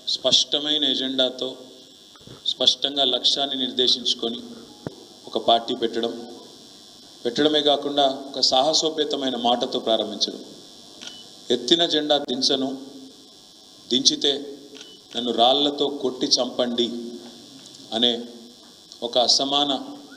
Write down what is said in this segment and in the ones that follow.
స్పష్టమైన ఎజెండాతో స్పష్టంగా లక్ష్యాన్ని నిర్దేశించుకొని ఒక పార్టీ పెట్టడం పెట్టడమే కాకుండా ఒక సాహసోపేతమైన మాటతో ప్రారంభించడం ఎత్తిన జెండా దించను దించితే నన్ను రాళ్లతో కొట్టి చంపండి అనే ఒక అసమాన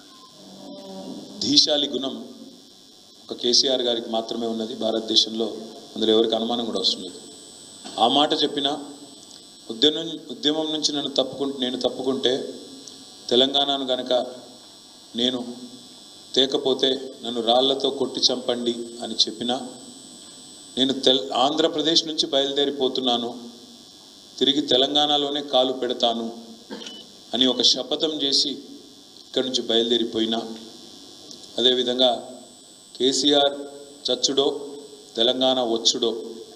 ధీశాలి గుణం ఒక కేసీఆర్ గారికి మాత్రమే ఉన్నది భారతదేశంలో అందులో ఎవరికి అనుమానం కూడా అవసరం లేదు ఆ మాట చెప్పిన ఉద్యమం ఉద్యమం నుంచి నన్ను తప్పుకుంటే నేను తప్పుకుంటే తెలంగాణను గనక నేను తేకపోతే నన్ను రాళ్లతో కొట్టి చంపండి అని చెప్పినా నేను తెల్ ఆంధ్రప్రదేశ్ నుంచి బయలుదేరిపోతున్నాను తిరిగి తెలంగాణలోనే కాలు పెడతాను అని ఒక శపథం చేసి ఇక్కడి నుంచి బయలుదేరిపోయినా అదేవిధంగా కేసీఆర్ చచ్చుడో తెలంగాణ వచ్చుడో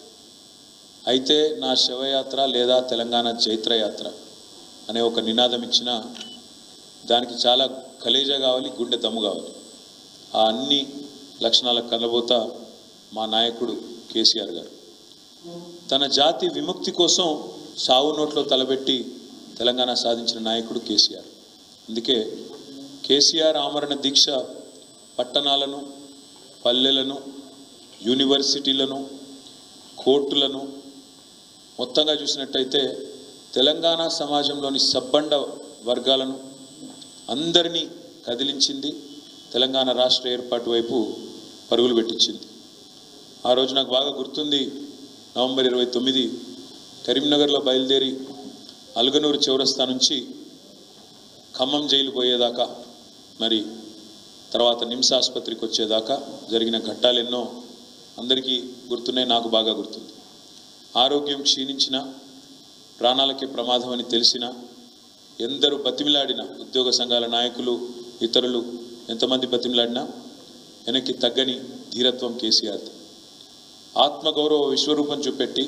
అయితే నా శవయాత్ర లేదా తెలంగాణ జైత్రయాత్ర అనే ఒక నినాదం ఇచ్చిన దానికి చాలా కలేజా కావాలి గుండె దమ్ము కావాలి ఆ అన్ని లక్షణాల కలబోత మా నాయకుడు కేసీఆర్ గారు తన జాతి విముక్తి కోసం సావు నోట్లో తలబెట్టి తెలంగాణ సాధించిన నాయకుడు కేసీఆర్ అందుకే కేసీఆర్ ఆమరణ దీక్ష పట్టణాలను పల్లెలను యూనివర్సిటీలను కోర్టులను మొత్తంగా చూసినట్టయితే తెలంగాణ సమాజంలోని సబ్బండ వర్గాలను అందరినీ కదిలించింది తెలంగాణ రాష్ట్ర ఏర్పాటు వైపు పరుగులు పెట్టించింది ఆ రోజు నాకు బాగా గుర్తుంది నవంబర్ ఇరవై తొమ్మిది కరీంనగర్లో బయలుదేరి అల్గనూరు చౌరస్తా నుంచి ఖమ్మం జైలు పోయేదాకా మరి తర్వాత నిమ్స్ ఆసుపత్రికి వచ్చేదాకా జరిగిన ఘట్టాలు ఎన్నో అందరికీ గుర్తున్నాయి నాకు బాగా గుర్తుంది ఆరోగ్యం క్షీణించిన ప్రాణాలకే ప్రమాదం అని తెలిసిన ఎందరు బతిమిలాడిన ఉద్యోగ సంఘాల నాయకులు ఇతరులు ఎంతమంది బతిమిలాడినా వెనక్కి తగ్గని ధీరత్వం కేసీఆర్ ఆత్మగౌరవ విశ్వరూపం చూపెట్టి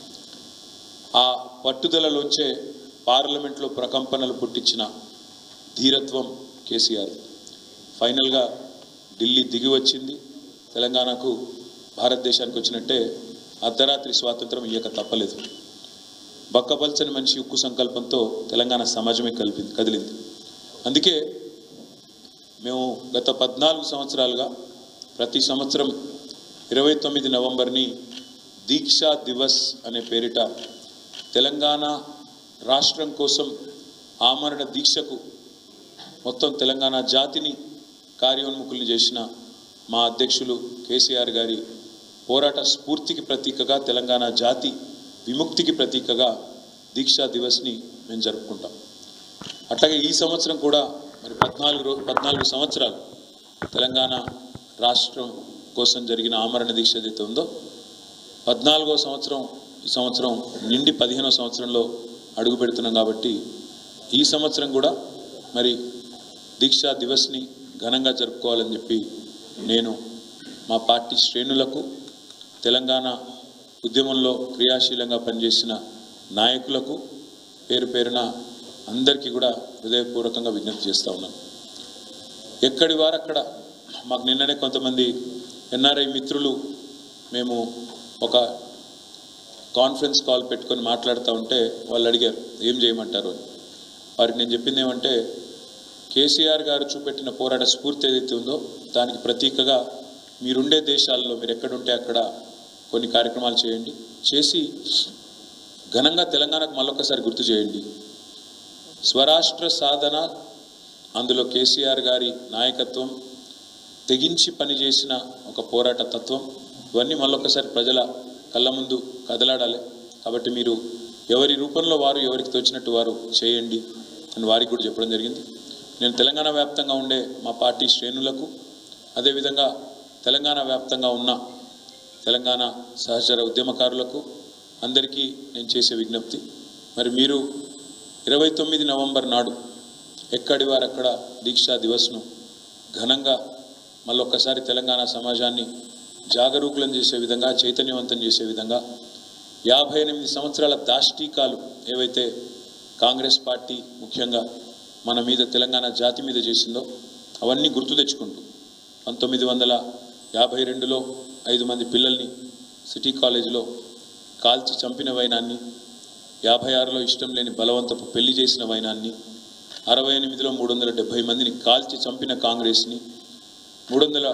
ఆ పట్టుదలలోంచే పార్లమెంట్లో ప్రకంపనలు పుట్టించిన ధీరత్వం కేసీఆర్ ఫైనల్గా ఢిల్లీ దిగి వచ్చింది తెలంగాణకు భారతదేశానికి వచ్చినట్టే అర్ధరాత్రి స్వాతంత్రం ఇయ్యక తప్పలేదు బక్కపల్చని మనిషి ఉక్కు సంకల్పంతో తెలంగాణ సమాజమే కలిపింది కదిలింది అందుకే మేము గత పద్నాలుగు సంవత్సరాలుగా ప్రతి సంవత్సరం ఇరవై తొమ్మిది నవంబర్ని దీక్షా దివస్ అనే పేరిట తెలంగాణ రాష్ట్రం కోసం ఆమరణ దీక్షకు మొత్తం తెలంగాణ జాతిని కార్యోన్ముఖుల్ని చేసిన మా అధ్యక్షులు కేసీఆర్ గారి పోరాట స్ఫూర్తికి ప్రతీకగా తెలంగాణ జాతి విముక్తికి ప్రతీకగా దీక్షా దివస్ని మేము జరుపుకుంటాం అట్లాగే ఈ సంవత్సరం కూడా మరి పద్నాలుగు రో పద్నాలుగు సంవత్సరాలు తెలంగాణ రాష్ట్రం కోసం జరిగిన ఆమరణ దీక్ష ఏదైతే ఉందో పద్నాలుగో సంవత్సరం ఈ సంవత్సరం నిండి పదిహేనో సంవత్సరంలో అడుగు పెడుతున్నాం కాబట్టి ఈ సంవత్సరం కూడా మరి దీక్షా దివస్ని ఘనంగా జరుపుకోవాలని చెప్పి నేను మా పార్టీ శ్రేణులకు తెలంగాణ ఉద్యమంలో క్రియాశీలంగా పనిచేసిన నాయకులకు పేరు పేరున అందరికీ కూడా హృదయపూర్వకంగా విజ్ఞప్తి చేస్తూ ఉన్నాను ఎక్కడి వారు అక్కడ మాకు నిన్ననే కొంతమంది ఎన్ఆర్ఐ మిత్రులు మేము ఒక కాన్ఫరెన్స్ కాల్ పెట్టుకొని మాట్లాడుతూ ఉంటే వాళ్ళు అడిగారు ఏం చేయమంటారు అని వారికి నేను చెప్పింది ఏమంటే కేసీఆర్ గారు చూపెట్టిన పోరాట స్ఫూర్తి ఏదైతే ఉందో దానికి ప్రతీకగా మీరుండే దేశాల్లో మీరు ఎక్కడుంటే అక్కడ కొన్ని కార్యక్రమాలు చేయండి చేసి ఘనంగా తెలంగాణకు మళ్ళొక్కసారి గుర్తు చేయండి స్వరాష్ట్ర సాధన అందులో కేసీఆర్ గారి నాయకత్వం తెగించి పనిచేసిన ఒక పోరాట తత్వం ఇవన్నీ మళ్ళొక్కసారి ప్రజల కళ్ళ ముందు కదలాడాలి కాబట్టి మీరు ఎవరి రూపంలో వారు ఎవరికి తోచినట్టు వారు చేయండి అని వారికి కూడా చెప్పడం జరిగింది నేను తెలంగాణ వ్యాప్తంగా ఉండే మా పార్టీ శ్రేణులకు అదేవిధంగా తెలంగాణ వ్యాప్తంగా ఉన్న తెలంగాణ సహచర ఉద్యమకారులకు అందరికీ నేను చేసే విజ్ఞప్తి మరి మీరు ఇరవై తొమ్మిది నవంబర్ నాడు ఎక్కడి వారు అక్కడ దీక్షా దివస్ను ఘనంగా మళ్ళొక్కసారి తెలంగాణ సమాజాన్ని జాగరూకులను చేసే విధంగా చైతన్యవంతం చేసే విధంగా యాభై ఎనిమిది సంవత్సరాల దాష్టీకాలు ఏవైతే కాంగ్రెస్ పార్టీ ముఖ్యంగా మన మీద తెలంగాణ జాతి మీద చేసిందో అవన్నీ గుర్తు తెచ్చుకుంటూ పంతొమ్మిది వందల యాభై రెండులో ఐదు మంది పిల్లల్ని సిటీ కాలేజీలో కాల్చి చంపిన వైనాన్ని యాభై ఆరులో ఇష్టం లేని బలవంతపు పెళ్లి చేసిన వైనాన్ని అరవై ఎనిమిదిలో మూడు వందల డెబ్భై మందిని కాల్చి చంపిన కాంగ్రెస్ని మూడు వందల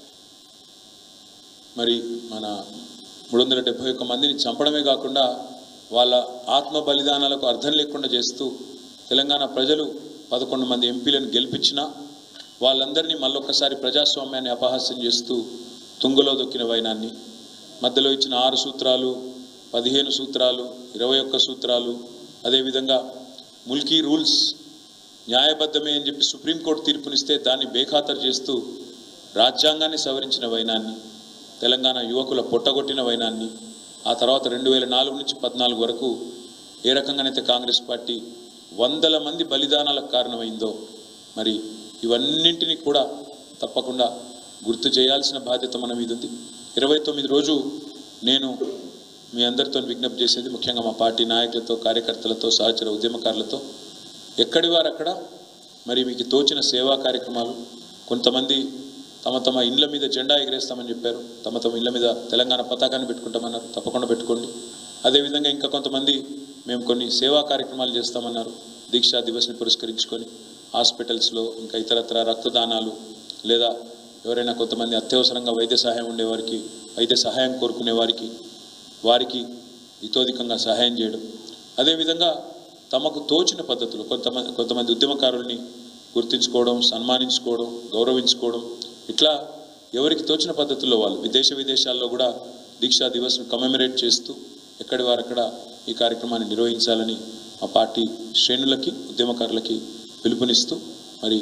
మరి మన మూడు వందల డెబ్భై ఒక్క మందిని చంపడమే కాకుండా వాళ్ళ ఆత్మ బలిదానాలకు అర్థం లేకుండా చేస్తూ తెలంగాణ ప్రజలు పదకొండు మంది ఎంపీలను గెలిపించినా వాళ్ళందరినీ మళ్ళొక్కసారి ప్రజాస్వామ్యాన్ని అపహాస్యం చేస్తూ తుంగలో దొక్కిన వైనాన్ని మధ్యలో ఇచ్చిన ఆరు సూత్రాలు పదిహేను సూత్రాలు ఇరవై ఒక్క సూత్రాలు అదేవిధంగా ముల్కీ రూల్స్ న్యాయబద్ధమే అని చెప్పి సుప్రీంకోర్టు తీర్పునిస్తే దాన్ని బేఖాతరు చేస్తూ రాజ్యాంగాన్ని సవరించిన వైనాన్ని తెలంగాణ యువకుల పొట్టగొట్టిన వైనాన్ని ఆ తర్వాత రెండు వేల నాలుగు నుంచి పద్నాలుగు వరకు ఏ రకంగానైతే కాంగ్రెస్ పార్టీ వందల మంది బలిదానాలకు కారణమైందో మరి ఇవన్నింటినీ కూడా తప్పకుండా గుర్తు చేయాల్సిన బాధ్యత మన మీద ఉంది ఇరవై తొమ్మిది రోజు నేను మీ అందరితో విజ్ఞప్తి చేసేది ముఖ్యంగా మా పార్టీ నాయకులతో కార్యకర్తలతో సహచర ఉద్యమకారులతో ఎక్కడి వారు అక్కడ మరి మీకు తోచిన సేవా కార్యక్రమాలు కొంతమంది తమ తమ ఇండ్ల మీద జెండా ఎగరేస్తామని చెప్పారు తమ తమ ఇళ్ళ మీద తెలంగాణ పతాకాన్ని పెట్టుకుంటామన్నారు తప్పకుండా పెట్టుకోండి అదేవిధంగా ఇంకా కొంతమంది మేము కొన్ని సేవా కార్యక్రమాలు చేస్తామన్నారు దీక్షా దివస్ని పురస్కరించుకొని హాస్పిటల్స్లో ఇంకా ఇతరత్ర రక్తదానాలు లేదా ఎవరైనా కొంతమంది అత్యవసరంగా వైద్య సహాయం ఉండేవారికి వైద్య సహాయం కోరుకునే వారికి వారికి ఇతోధికంగా సహాయం చేయడం అదేవిధంగా తమకు తోచిన పద్ధతులు కొంతమంది కొంతమంది ఉద్యమకారుల్ని గుర్తించుకోవడం సన్మానించుకోవడం గౌరవించుకోవడం ఇట్లా ఎవరికి తోచిన పద్ధతుల్లో వాళ్ళు విదేశ విదేశాల్లో కూడా దీక్షా దివస్ను కమెమరేట్ చేస్తూ ఎక్కడి వారక్కడ ఈ కార్యక్రమాన్ని నిర్వహించాలని మా పార్టీ శ్రేణులకి ఉద్యమకారులకి పిలుపునిస్తూ మరి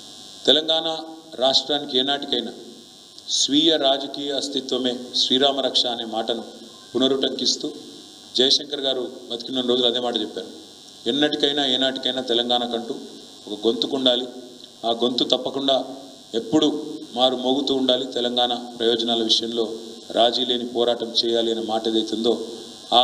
తెలంగాణ రాష్ట్రానికి ఏనాటికైనా స్వీయ రాజకీయ అస్తిత్వమే శ్రీరామ రక్ష అనే మాటను పునరుటంకిస్తూ జయశంకర్ గారు బతికిన రోజులు అదే మాట చెప్పారు ఎన్నటికైనా ఏనాటికైనా తెలంగాణకంటూ ఒక గొంతుకు ఉండాలి ఆ గొంతు తప్పకుండా ఎప్పుడు మారు మోగుతూ ఉండాలి తెలంగాణ ప్రయోజనాల విషయంలో రాజీ లేని పోరాటం చేయాలి అనే మాట ఏదైతుందో ఆ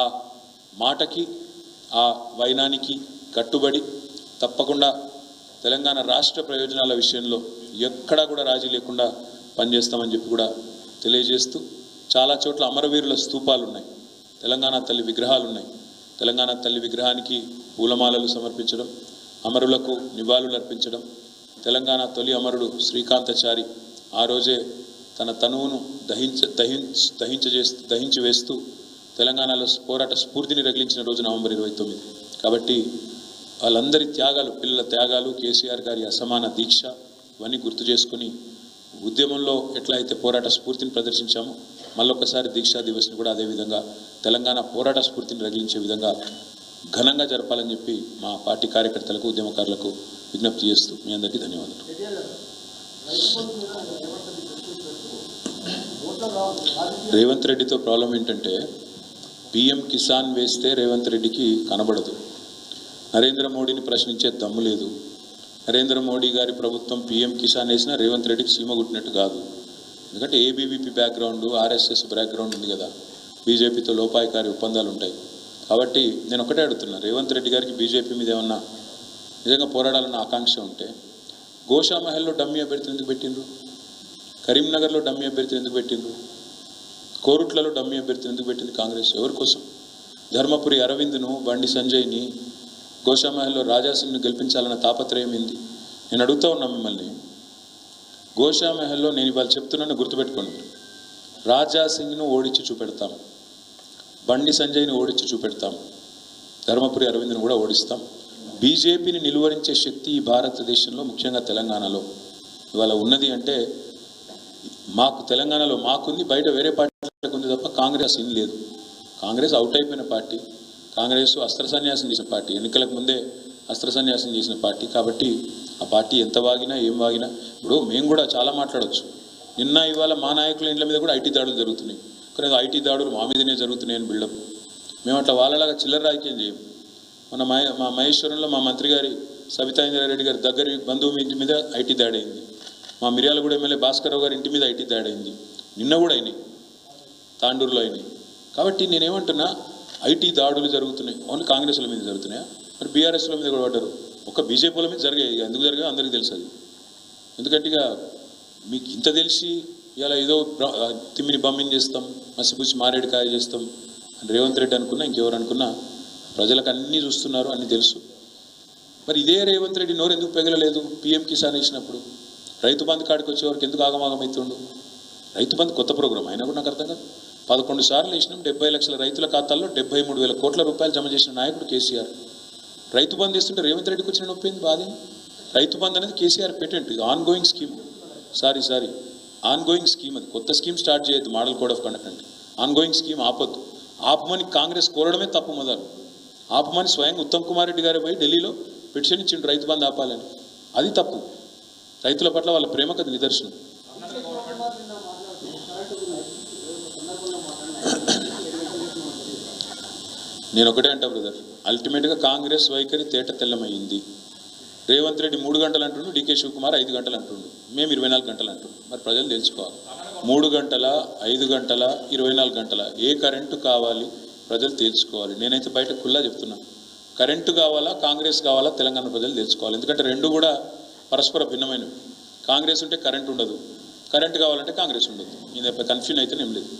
మాటకి ఆ వైనానికి కట్టుబడి తప్పకుండా తెలంగాణ రాష్ట్ర ప్రయోజనాల విషయంలో ఎక్కడా కూడా రాజీ లేకుండా పనిచేస్తామని చెప్పి కూడా తెలియజేస్తూ చాలా చోట్ల అమరవీరుల స్తూపాలు ఉన్నాయి తెలంగాణ తల్లి విగ్రహాలు ఉన్నాయి తెలంగాణ తల్లి విగ్రహానికి పూలమాలలు సమర్పించడం అమరులకు నివాళులు అర్పించడం తెలంగాణ తొలి అమరుడు శ్రీకాంతచారి ఆ రోజే తన తనువును దహించ దహించ దహించజేస్తూ దహించి వేస్తూ తెలంగాణలో పోరాట స్ఫూర్తిని రగిలించిన రోజు నవంబర్ ఇరవై తొమ్మిది కాబట్టి వాళ్ళందరి త్యాగాలు పిల్లల త్యాగాలు కేసీఆర్ గారి అసమాన దీక్ష ఇవన్నీ గుర్తు చేసుకుని ఉద్యమంలో ఎట్లా అయితే పోరాట స్ఫూర్తిని ప్రదర్శించామో మళ్ళొకసారి దీక్షా దివస్ని కూడా అదేవిధంగా తెలంగాణ పోరాట స్ఫూర్తిని రగిలించే విధంగా ఘనంగా జరపాలని చెప్పి మా పార్టీ కార్యకర్తలకు ఉద్యమకారులకు విజ్ఞప్తి చేస్తూ మీ అందరికీ ధన్యవాదాలు రేవంత్ రెడ్డితో ప్రాబ్లం ఏంటంటే పిఎం కిసాన్ వేస్తే రేవంత్ రెడ్డికి కనబడదు నరేంద్ర మోడీని ప్రశ్నించే దమ్ము లేదు నరేంద్ర మోడీ గారి ప్రభుత్వం పిఎం కిసాన్ వేసినా రేవంత్ రెడ్డికి సీమ కుట్టినట్టు కాదు ఎందుకంటే ఏబీవీపీ బ్యాక్గ్రౌండ్ ఆర్ఎస్ఎస్ బ్యాక్గ్రౌండ్ ఉంది కదా బీజేపీతో లోపాయకారి ఒప్పందాలు ఉంటాయి కాబట్టి నేను ఒకటే అడుగుతున్నా రేవంత్ రెడ్డి గారికి బీజేపీ మీద ఏమన్నా నిజంగా పోరాడాలన్న ఆకాంక్ష ఉంటే గోషా మహల్లో డమ్మీ అభ్యర్థిని ఎందుకు పెట్టిండ్రు కరీంనగర్లో డమ్మీ అభ్యర్థిని ఎందుకు పెట్టిండ్రు కోరుట్లలో డమ్మీ అభ్యర్థిని ఎందుకు పెట్టింది కాంగ్రెస్ ఎవరి కోసం ధర్మపురి అరవింద్ను బండి సంజయ్ని గోషామహల్లో రాజాసింగ్ను గెలిపించాలన్న తాపత్రయం ఏంది నేను అడుగుతా ఉన్నా మిమ్మల్ని గోషామహల్లో నేను ఇవాళ చెప్తున్నాను గుర్తుపెట్టుకోండి మీరు. రాజాసింగ్ను ఓడించి చూపెడతాం బండి సంజయ్ని ఓడించి చూపెడతాం ధర్మపురి అరవింద్ను కూడా ఓడిస్తాం బీజేపీని నిలువరించే శక్తి ఈ భారతదేశంలో ముఖ్యంగా తెలంగాణలో ఇవాళ ఉన్నది అంటే మాకు తెలంగాణలో మాకుంది బయట వేరే పార్టీలకు ఉంది తప్ప కాంగ్రెస్ ఇన్ లేదు కాంగ్రెస్ అవుట్ అయిపోయిన పార్టీ కాంగ్రెస్ అస్త్ర సన్యాసం చేసిన పార్టీ ఎన్నికలకు ముందే అస్త్ర సన్యాసం చేసిన పార్టీ కాబట్టి ఆ పార్టీ ఎంత వాగినా ఏం వాగినా ఇప్పుడు మేము కూడా చాలా మాట్లాడవచ్చు నిన్న ఇవాళ మా నాయకుల ఇండ్ల మీద కూడా ఐటీ దాడులు జరుగుతున్నాయి కానీ ఐటీ దాడులు మా మీదనే జరుగుతున్నాయని బిల్డప్ మేము అట్లా వాళ్ళలాగా చిల్లర రాజకీయం చేయం మన మహే మా మహేశ్వరంలో మా మంత్రి గారి సబితా ఇంద్రారెడ్డి గారి దగ్గర బంధువు ఇంటి మీద ఐటీ దాడి అయింది మా మిర్యాలగూడ ఎమ్మెల్యే భాస్కర్రావు గారి ఇంటి మీద ఐటీ దాడి అయింది నిన్న కూడా అయినాయి తాండూరులో అయినాయి కాబట్టి నేనేమంటున్నా ఐటీ దాడులు జరుగుతున్నాయి ఓన్లీ కాంగ్రెస్ల మీద జరుగుతున్నాయా మరి బీఆర్ఎస్ల మీద కూడా పడ్డారు ఒక బీజేపీల మీద జరిగాయి ఇక ఎందుకు జరిగాయో అందరికీ తెలుసు అది ఎందుకంటే ఇక మీకు ఇంత తెలిసి ఇలా ఏదో బ్ర- ఆ, తిమ్మిని బమ్మిని చేస్తాం మసిపూసి మారేడుకాయ చేస్తాం అని రేవంత్ రెడ్డి అనుకున్నా ఇంకెవరు అనుకున్నా ప్రజలకు అన్నీ చూస్తున్నారు అన్నీ తెలుసు మరి ఇదే రేవంత్ రెడ్డి నోరు ఎందుకు పెగలలేదు పిఎం కిసాన్ వేసినప్పుడు రైతు బంధు కాడికి వచ్చేవరకు ఎందుకు ఆగమాగం అవుతుండు రైతు బంధు కొత్త ప్రోగ్రాం అయినా కూడా నాకు అర్థం కాదు పదకొండు సార్లు వేసినాం డెబ్బై లక్షల రైతుల ఖాతాల్లో డెబ్బై మూడు వేల కోట్ల రూపాయలు జమ చేసిన నాయకుడు కేసీఆర్ రైతు బంధు ఇస్తుంటే రేవంత్ రెడ్డికి వచ్చిన నొప్పి ఏంది బాధ ఏంది? రైతు బంధు అనేది కేసీఆర్ పేటెంట్ ఇది ongoing scheme sorry sorry ongoing scheme అది కొత్త స్కీమ్ స్టార్ట్ చేయొద్దు మోడల్ కోడ్ ఆఫ్ కండక్ట్ అంటే ఆన్ గోయింగ్ స్కీమ్ ఆపొద్దు ఆపమని కాంగ్రెస్ కోరడమే తప్పు మొదలు ఆపమని స్వయంగా ఉత్తమ్ కుమార్ రెడ్డి గారు పోయి ఢిల్లీలో పిటిషన్ ఇచ్చిండు రైతు బంధు ఆపాలని అది తప్పు రైతుల పట్ల వాళ్ళ ప్రేమకు అది నిదర్శనం నేను ఒకటే అంటా బ్రదర్ అల్టిమేట్గా కాంగ్రెస్ వైఖరి తేట తెల్లమైంది రేవంత్ రెడ్డి మూడు గంటలు అంటుండు డీకే శివకుమార్ ఐదు గంటలు అంటుండు మేము ఇరవై నాలుగు గంటలు అంటుండు మరి ప్రజలు తెలుసుకోవాలి మూడు గంటల ఐదు గంటల ఇరవై నాలుగు గంటల ఏ కరెంటు కావాలి ప్రజలు తెలుసుకోవాలి నేనైతే బయట కుల్లా చెప్తున్నా కరెంటు కావాలా కాంగ్రెస్ కావాలా తెలంగాణ ప్రజలు తెలుసుకోవాలి ఎందుకంటే రెండు కూడా పరస్పర భిన్నమైనవి కాంగ్రెస్ ఉంటే కరెంట్ ఉండదు కరెంట్ కావాలంటే కాంగ్రెస్ ఉండదు నేను కన్ఫ్యూన్ అయితే ఏం లేదు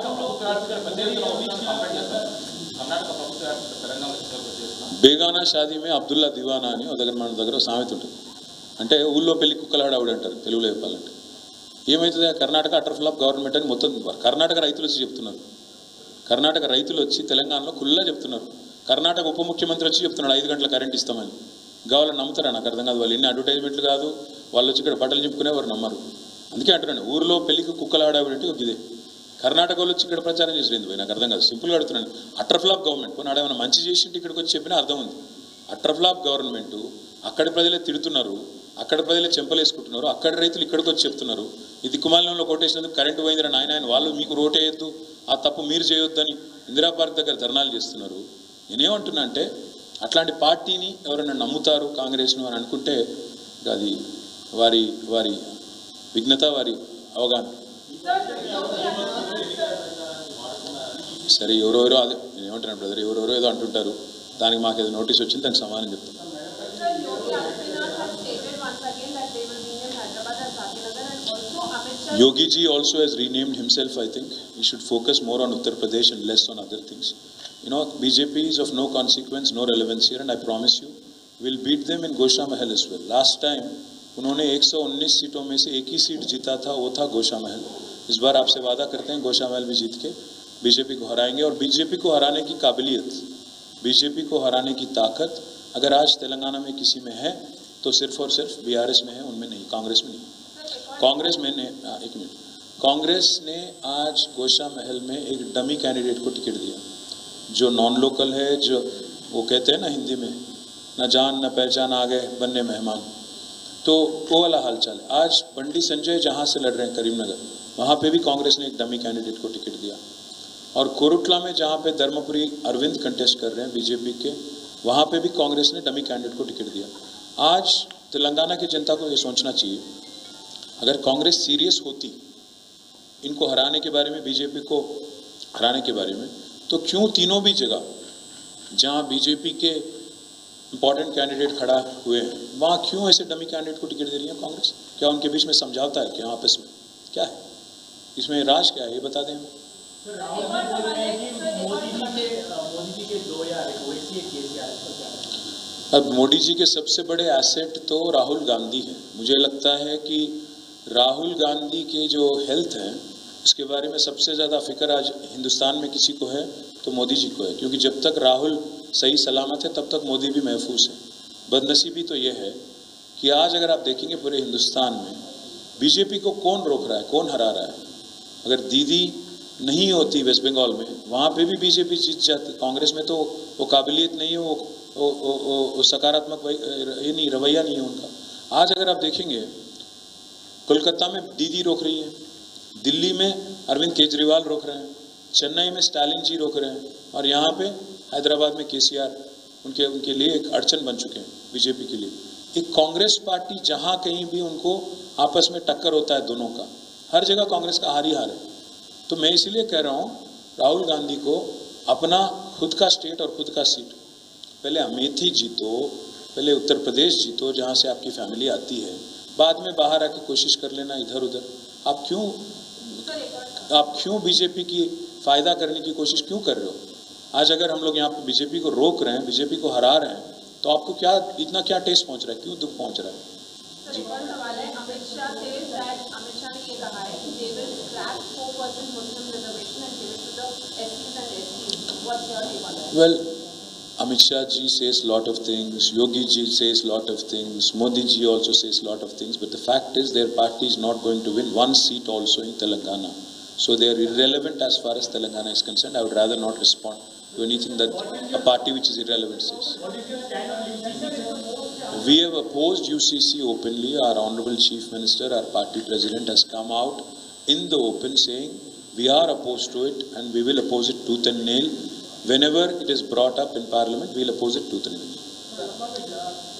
బేగానా షాదీ మే అబ్దుల్లా దివానా అని ఒక దగ్గర మన దగ్గర ఒక సామెత ఉంటుంది అంటే ఊళ్ళో పెళ్లి కుక్కలాడ ఆవిడ అంటారు తెలుగులో చెప్పాలంటే ఏమవుతుంది కర్ణాటక అటర్ ఫ్లాప్ గవర్నమెంట్ అని మొత్తం కర్ణాటక రైతులు వచ్చి చెప్తున్నారు కర్ణాటక రైతులు వచ్చి తెలంగాణలో కుల్లా చెప్తున్నారు కర్ణాటక ఉప ముఖ్యమంత్రి వచ్చి చెప్తున్నాడు ఐదు గంటల కరెంట్ ఇస్తామని కావాలని నమ్ముతారా నాకు అర్థం కాదు వాళ్ళు ఎన్ని అడ్వర్టైజ్మెంట్లు కాదు వాళ్ళు వచ్చి ఇక్కడ బట్టలు చెప్పుకునే వారు నమ్మరు అందుకే అంటున్నాను ఊరిలో పెళ్లికి కుక్కలాడావిడంటే ఒక ఇదే కర్ణాటక వాళ్ళు వచ్చి ఇక్కడ ప్రచారం చేసేది పోయి నాకు అర్థం కాదు సింపుల్గా అడుగుతున్నాను అటర్ ఫ్లాప్ గవర్నమెంట్ కొన్ని ఆడేమైనా మంచి చేసింటే ఇక్కడికి వచ్చి చెప్పినా అర్థం ఉంది అటర్ ఫ్లాప్ గవర్నమెంట్ అక్కడి ప్రజలే తిడుతున్నారు అక్కడ ప్రజలే చెంపలేసుకుంటున్నారు అక్కడి రైతులు ఇక్కడికి వచ్చి చెప్తున్నారు ఈ దిక్కుమాలంలో కొట్టేసినందుకు కరెంటు పోయిందిరా నాయన ఆయన వాళ్ళు మీకు రోటేయొద్దు ఆ తప్పు మీరు చేయొద్దని ఇందిరా పార్క్ దగ్గర ధర్నాలు చేస్తున్నారు నేనేమంటున్నా అంటే అట్లాంటి పార్టీని ఎవరైనా నమ్ముతారు కాంగ్రెస్ను అని అనుకుంటే ఇక అది వారి వారి విఘ్నత వారి అవగాహన సరే ఎవరెవరో అదే నేను ఏమంటున్నాను బ్రదర్ ఎవరెవరో ఏదో అంటుంటారు దానికి మాకు ఏదో నోటీస్ వచ్చింది దానికి సమాధానం చెప్తాను Sir, Yogi Adityanath has stated once again that they will be in Hyderabad and Sakinagar and also Amit Shah. Yogi ji also has renamed himself, I think. He should focus more on Uttar Pradesh and less on other things. You know, BJP is of no consequence, no relevance here, and I promise you, we'll beat them in Gosha Mahal as well. Last time, उन्होंने 119 सीटों में से एक ही seat जीता था, वो था गोशा महल. इस बार आपसे वादा करते हैं गोशा महल भी जीत के बीजेपी को हराएंगे और बीजेपी को हराने की काबिलियत बीजेपी को हराने की ताकत अगर आज तेलंगाना में किसी में है तो सिर्फ और सिर्फ बीआरएस में है उनमें नहीं कांग्रेस में नहीं कांग्रेस में ने हाँ, एक मिनट कांग्रेस ने आज गोशा महल में एक डमी कैंडिडेट को टिकट दिया जो नॉन लोकल है जो वो कहते हैं ना हिंदी में न जान न पहचान आ गए बनने मेहमान तो वो वाला हालचाल है आज बंडी संजय जहाँ से लड़ रहे हैं करीमनगर वहाँ पे भी कांग्रेस ने एक डमी कैंडिडेट को टिकट दिया और कोरुटला में जहाँ पे धर्मपुरी अरविंद कंटेस्ट कर रहे हैं बीजेपी के वहाँ पे भी कांग्रेस ने डमी कैंडिडेट को टिकट दिया आज तेलंगाना की जनता को ये सोचना चाहिए अगर कांग्रेस सीरियस होती इनको हराने के बारे में बीजेपी को हराने के बारे में तो क्यों तीनों भी जगह जहाँ बीजेपी के इंपॉर्टेंट कैंडिडेट खड़ा हुए हैं वहाँ क्यों ऐसे डमी कैंडिडेट को टिकट दे रही है कांग्रेस क्या उनके बीच में समझौता है क्या आपस में क्या है इसमें राज क्या है ये बता दें हमें सर राहुल जी बोल रहे हैं कि मोदी जी के मोदी जी के दो यार एक ओवैसी एक केसीआर इसका क्या है अब मोदी जी के सबसे बड़े एसेट तो राहुल गांधी हैं मुझे लगता है कि राहुल गांधी के जो हेल्थ हैं उसके बारे में सबसे ज़्यादा फिक्र आज हिंदुस्तान में किसी को है तो मोदी जी को है क्योंकि जब तक राहुल सही सलामत है तब तक मोदी भी महफूज है बदनसीबी तो ये है कि आज अगर आप देखेंगे पूरे हिंदुस्तान में बीजेपी को कौन रोक रहा है कौन हरा रहा है अगर दीदी नहीं होती वेस्ट बंगाल में वहाँ पे भी बीजेपी जीत जाती कांग्रेस में तो वो काबिलियत नहीं है वो वो, वो, वो, वो सकारात्मक वही- ये नहीं रवैया नहीं है उनका आज अगर आप देखेंगे कोलकाता में दीदी रोक रही है दिल्ली में अरविंद केजरीवाल रोक रहे हैं चेन्नई में स्टालिन जी रोक रहे हैं और यहाँ पे हैदराबाद में केसीआर उनके उनके लिए एक अड़चन बन चुके हैं बीजेपी के लिए एक कांग्रेस पार्टी जहाँ कहीं भी उनको आपस में टक्कर होता है दोनों का हर जगह कांग्रेस का हार ही हार है तो मैं इसीलिए कह रहा हूँ राहुल गांधी को अपना खुद का स्टेट और खुद का सीट पहले अमेठी जीतो पहले उत्तर प्रदेश जीतो जहाँ से आपकी फैमिली आती है बाद में बाहर आके कोशिश कर लेना इधर उधर आप क्यों Sir, एक और आप क्यों बीजेपी की फ़ायदा करने की कोशिश क्यों कर रहे हो आज अगर हम लोग यहाँ पे बीजेपी को रोक रहे हैं बीजेपी को हरा रहे हैं तो आपको क्या इतना क्या टेस्ट पहुंच रहा है क्यों दुख पहुंच रहा है सर एक और सवाल है अमित शाह से दैट अमित शाह ने ये कहा है कि they will scrap 4% Muslim reservation and give it to the एससीज and STs what's your take on that Well, Amit Shah ji says lot of things, Yogi ji says lot of things, Modi ji also says lot of things, but the fact is their party is not going to win one seat also in Telangana. So they are irrelevant as far as Telangana is concerned. I would rather not respond to anything that a party which is irrelevant says. What is your stand on UCC? We have opposed UCC openly. Our Honorable Chief Minister, our party president has come out in the open saying we are opposed to it and we will oppose it tooth and nail. Whenever it is brought up in Parliament, we will oppose it tooth and nail.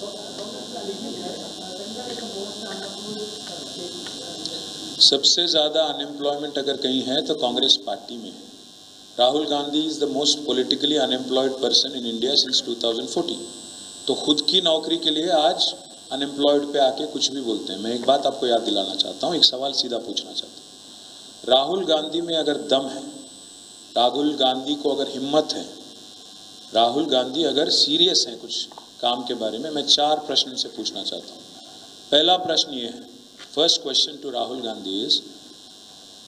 सबसे ज़्यादा unemployment अगर कहीं है तो Congress party में है Rahul Gandhi is the most politically unemployed person in India since 2014 तो खुद की नौकरी के लिए आज अनएम्प्लॉयड पे आके कुछ भी बोलते हैं मैं एक बात आपको याद दिलाना चाहता हूँ एक सवाल सीधा पूछना चाहता हूँ राहुल गांधी में अगर दम है राहुल गांधी को अगर हिम्मत है राहुल गांधी अगर सीरियस हैं कुछ काम के बारे में मैं चार प्रश्न से पूछना चाहता हूँ पहला प्रश्न ये है first question to Rahul Gandhi is